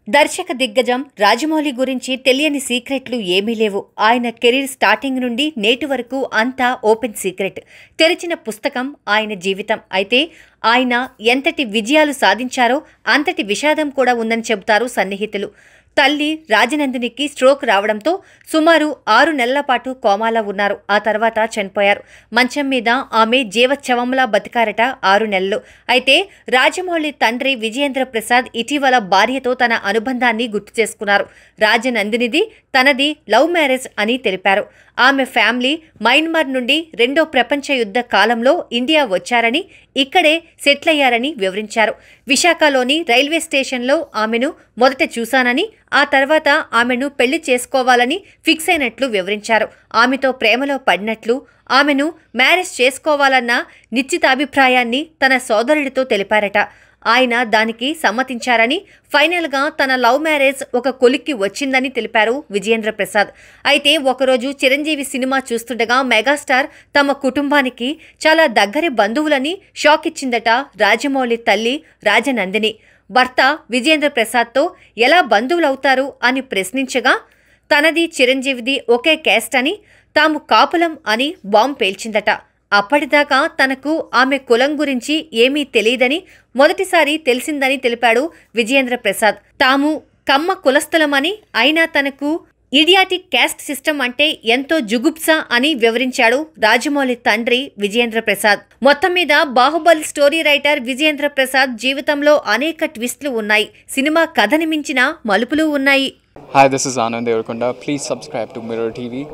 దర్శక దిగ్గజం రాజమౌళి గురించి తెలియని సీక్రెట్లు ఏమీ లేవు ఆయన కెరీర్ స్టార్టింగ్ నుండి నేటి వరకు అంతా ఓపెన్ సీక్రెట్ తెరిచిన పుస్తకం ఆయన జీవితం అయితే ఆయన ఎంతటి విజయాలు సాధించారో అంతటి విషాదం కూడా ఉందని చెబుతారు సన్నిహితులు తల్లి రాజనందినికి స్ట్రోక్ రావడంతో సుమారు ఆరు నెలల పాటు కోమాలో ఉన్నారు ఆ తర్వాత చనిపోయారు మంచం మీద ఆమె జీవచ్చవంలా బతికారట ఆరు నెలలు అయితే రాజమౌళి తండ్రి విజయేంద్ర ప్రసాద్ ఇటీవల భార్యతో తన అనుబంధాన్ని గుర్తు చేసుకున్నారు రాజనందినిది తనది లవ్ మ్యారేజ్ అని తెలిపారు ఆమె ఫ్యామిలీ మయన్మార్ నుండి రెండో ప్రపంచ యుద్ధ కాలంలో ఇండియా వచ్చారని ఇక్కడే సెటిల్ అయ్యారని వివరించారు విశాఖలోని రైల్వే స్టేషన్లో ఆమెను మొదట చూశానని ఆ తర్వాత ఆమెను పెళ్లి చేసుకోవాలని ఫిక్స్ అయినట్లు వివరించారు ఆమెతో ప్రేమలో పడినట్లు ఆమెను మ్యారేజ్ చేసుకోవాలన్న నిశ్చితాభిప్రాయాన్ని తన సోదరుడితో తెలిపారట ఆయన దానికి సమ్మతించారని ఫైనల్గా తన లవ్ మ్యారేజ్ ఒక కొలిక్కి వచ్చిందని తెలిపారు విజయేంద్ర ప్రసాద్ అయితే ఒకరోజు చిరంజీవి సినిమా చూస్తుండగా మెగాస్టార్ తమ కుటుంబానికి చాలా దగ్గరి బంధువులని షాక్ ఇచ్చిందట రాజమౌళి తల్లి రాజనందిని భర్త విజయేంద్ర ప్రసాద్తో ఎలా బంధువులవుతారు అని ప్రశ్నించగా తనది చిరంజీవిది ఒకే క్యాస్ట్ అని తాము కాపులం అని బాంబ్ పేల్చిందట అప్పటిదాకా తనకు ఆమె కులం గురించి ఏమీ తెలియదని మొదటిసారి తెలిసిందని తెలిపాడు విజయేంద్ర ప్రసాద్ తాము కమ్మ కులస్థలమని అయినా తనకు ఇడియాటిక్ క్యాస్ట్ సిస్టమ్ అంటే ఎంతో జుగుప్స అని వివరించాడు రాజమౌళి తండ్రి విజయేంద్ర ప్రసాద్ మొత్తం మీద బాహుబలి స్టోరీ రైటర్ విజయేంద్ర ప్రసాద్ జీవితంలో అనేక ట్విస్టులు ఉన్నాయి సినిమా కథని మించిన మలుపులు ఉన్నాయి Hi, this is Anand Devarkonda. Please subscribe to Mirror TV.